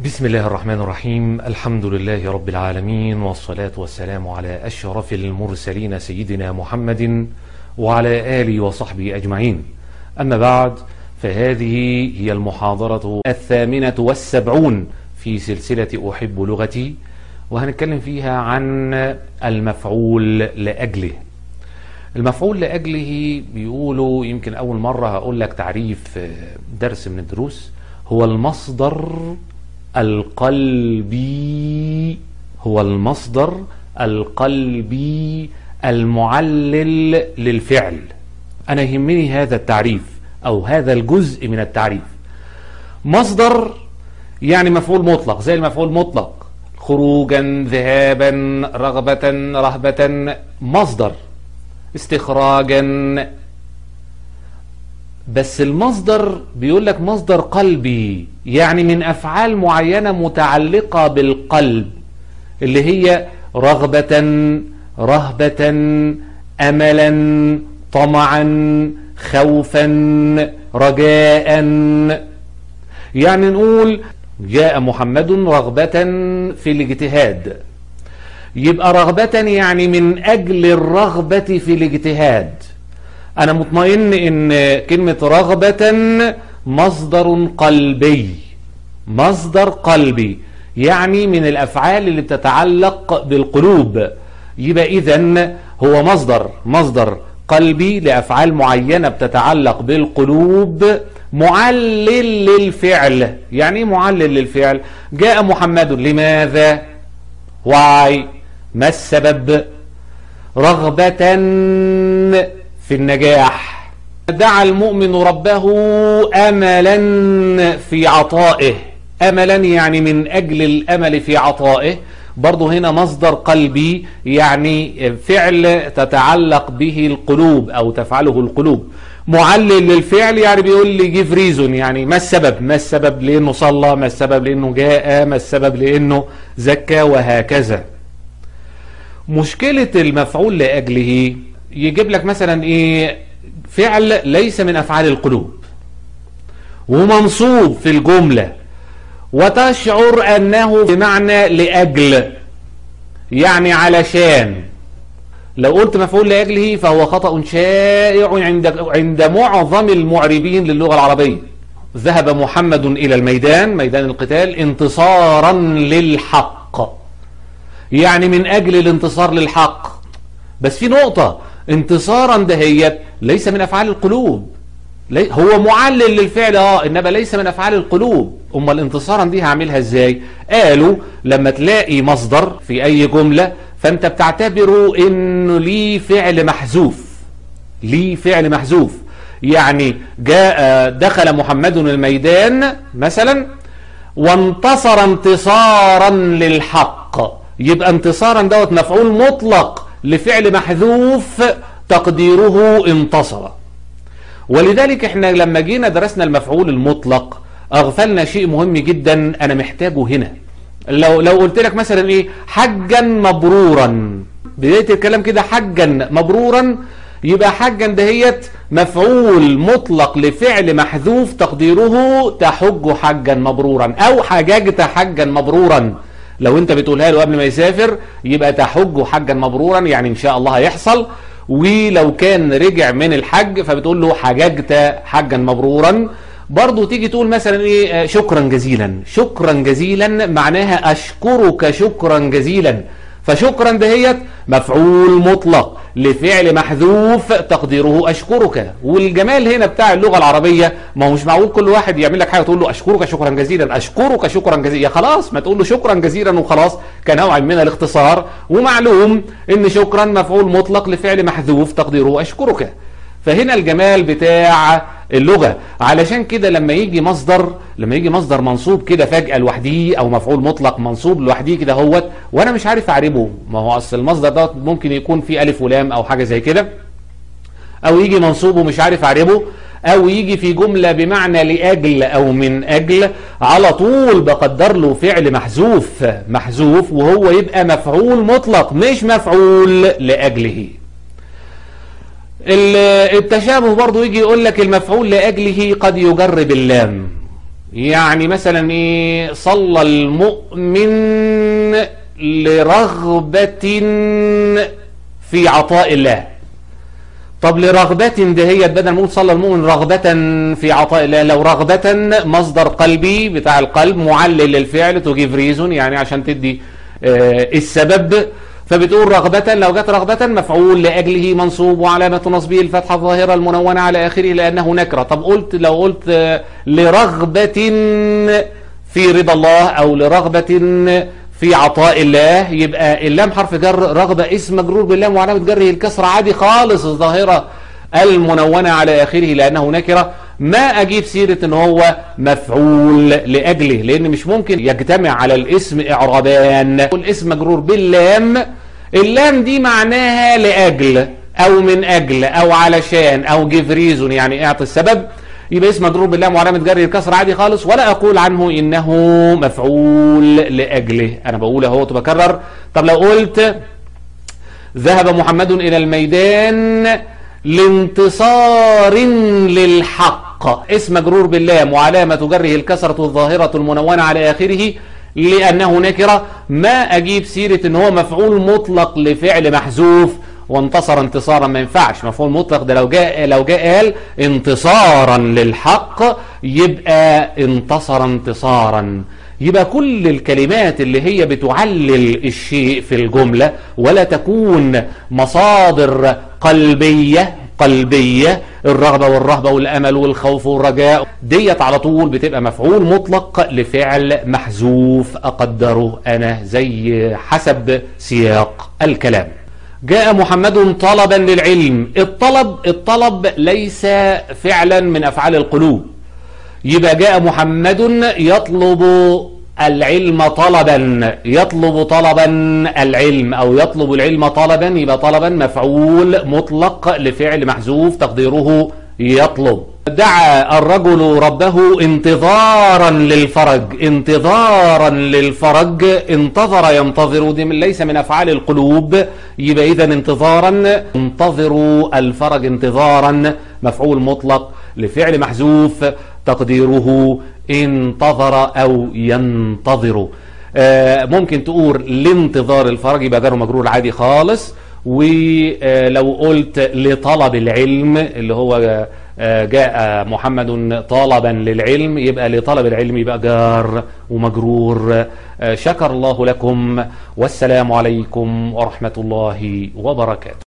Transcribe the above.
بسم الله الرحمن الرحيم الحمد لله رب العالمين والصلاة والسلام على أشرف المرسلين سيدنا محمد وعلى آله وصحبه أجمعين أما بعد فهذه هي المحاضرة الثامنة والسبعون في سلسلة أحب لغتي وهنتكلم فيها عن المفعول لأجله المفعول لأجله بيقولوا يمكن أول مرة هقول لك تعريف درس من الدروس هو المصدر القلبي هو المصدر القلبي المعلل للفعل أنا يهمني هذا التعريف أو هذا الجزء من التعريف مصدر يعني مفعول مطلق زي المفعول مطلق خروجا ذهابا رغبة رهبة مصدر استخراجا بس المصدر بيقول لك مصدر قلبي يعني من افعال معينه متعلقه بالقلب اللي هي رغبه رهبه املا طمعا خوفا رجاء يعني نقول جاء محمد رغبه في الاجتهاد يبقى رغبه يعني من اجل الرغبه في الاجتهاد انا مطمئن ان كلمة رغبة مصدر قلبي مصدر قلبي يعني من الافعال اللي بتتعلق بالقلوب يبقى اذا هو مصدر مصدر قلبي لافعال معينة بتتعلق بالقلوب معلل للفعل يعني ايه معلل للفعل جاء محمد لماذا واي ما السبب رغبة في النجاح دعا المؤمن ربه املا في عطائه املا يعني من اجل الامل في عطائه برضه هنا مصدر قلبي يعني فعل تتعلق به القلوب او تفعله القلوب معلل للفعل يعني بيقول لي جيف ريزون يعني ما السبب ما السبب لانه صلى ما السبب لانه جاء ما السبب لانه زكى وهكذا مشكلة المفعول لأجله يجيب لك مثلا ايه فعل ليس من افعال القلوب ومنصوب في الجملة وتشعر انه بمعنى لاجل يعني علشان لو قلت مفعول لاجله فهو خطأ شائع عند عند معظم المعربين للغة العربية ذهب محمد الى الميدان ميدان القتال انتصارا للحق يعني من اجل الانتصار للحق بس في نقطة انتصارا دهيت ليس من افعال القلوب هو معلل للفعل اه انما ليس من افعال القلوب امال انتصارا دي هعملها ازاي قالوا لما تلاقي مصدر في اي جملة فانت بتعتبره انه ليه فعل محذوف ليه فعل محذوف يعني جاء دخل محمد الميدان مثلا وانتصر انتصارا للحق يبقى انتصارا دوت مفعول مطلق لفعل محذوف تقديره انتصر ولذلك احنا لما جينا درسنا المفعول المطلق اغفلنا شيء مهم جدا انا محتاجه هنا لو لو قلت لك مثلا ايه حجا مبرورا بدايه الكلام كده حجا مبرورا يبقى حجا دهيت مفعول مطلق لفعل محذوف تقديره تحج حجا مبرورا او حججت حجا مبرورا لو انت بتقولها له قبل ما يسافر يبقى تحج حجا مبرورا يعني ان شاء الله هيحصل ولو كان رجع من الحج فبتقول له حججت حجا مبرورا برضو تيجي تقول مثلا ايه شكرا جزيلا شكرا جزيلا معناها اشكرك شكرا جزيلا فشكرا دهيت مفعول مطلق لفعل محذوف تقديره اشكرك والجمال هنا بتاع اللغه العربيه ما هو مش معقول كل واحد يعمل لك حاجه تقول له اشكرك شكرا جزيلا اشكرك شكرا جزيلا يا خلاص ما تقول له شكرا جزيلا وخلاص كنوع من الاختصار ومعلوم ان شكرا مفعول مطلق لفعل محذوف تقديره اشكرك فهنا الجمال بتاع اللغة علشان كده لما يجي مصدر لما يجي مصدر منصوب كده فجأة لوحديه او مفعول مطلق منصوب لوحديه كده هوت وانا مش عارف اعربه ما هو اصل المصدر ده ممكن يكون فيه الف ولام او حاجة زي كده او يجي منصوب ومش عارف اعربه او يجي في جملة بمعنى لاجل او من اجل على طول بقدر له فعل محذوف محذوف وهو يبقى مفعول مطلق مش مفعول لاجله التشابه برضو يجي يقول لك المفعول لأجله قد يجر باللام يعني مثلا ايه صلى المؤمن لرغبة في عطاء الله طب لرغبة دهيت بدل ما نقول صلى المؤمن رغبة في عطاء الله لو رغبة مصدر قلبي بتاع القلب معلل للفعل تو جيف ريزون يعني عشان تدي آه السبب فبتقول رغبة لو جت رغبة مفعول لأجله منصوب وعلامة نصبه الفتحة الظاهرة المنونة على آخره لأنه نكرة طب قلت لو قلت آه لرغبة في رضا الله أو لرغبة في عطاء الله يبقى اللام حرف جر رغبة اسم مجرور باللام وعلامة جره الكسر عادي خالص الظاهرة المنونة على آخره لأنه نكرة ما أجيب سيرة ان هو مفعول لأجله لأن مش ممكن يجتمع على الاسم إعرابان الاسم مجرور باللام اللام دي معناها لأجل أو من أجل أو علشان أو جيف ريزون يعني اعطي السبب يبقى اسم مجرور باللام وعلامة جر الكسر عادي خالص ولا أقول عنه إنه مفعول لأجله أنا بقول اهو بكرر طب لو قلت ذهب محمد إلى الميدان لانتصار للحق اسم مجرور باللام وعلامة جره الكسرة الظاهرة المنونة على آخره لأنه نكرة ما أجيب سيرة إن هو مفعول مطلق لفعل محذوف وانتصر انتصارا ما ينفعش مفعول مطلق ده لو جاء لو جاء قال انتصارا للحق يبقى انتصر انتصارا يبقى كل الكلمات اللي هي بتعلل الشيء في الجملة ولا تكون مصادر قلبية قلبية الرغبة والرهبة والأمل والخوف والرجاء ديت على طول بتبقى مفعول مطلق لفعل محذوف أقدره أنا زي حسب سياق الكلام جاء محمد طلبا للعلم الطلب الطلب ليس فعلا من أفعال القلوب يبقى جاء محمد يطلب العلم طلبا يطلب طلبا العلم أو يطلب العلم طلبا يبقى طلبا مفعول مطلق لفعل محذوف تقديره يطلب دعا الرجل ربه انتظارا للفرج انتظارا للفرج انتظر ينتظر دي من ليس من افعال القلوب يبقى اذا انتظارا انتظروا الفرج انتظارا مفعول مطلق لفعل محذوف تقديره انتظر او ينتظر آه ممكن تقول لانتظار الفرج يبقى جار مجرور عادي خالص ولو قلت لطلب العلم اللي هو جاء محمد طالبا للعلم يبقى لطلب العلم يبقى جار ومجرور شكر الله لكم والسلام عليكم ورحمة الله وبركاته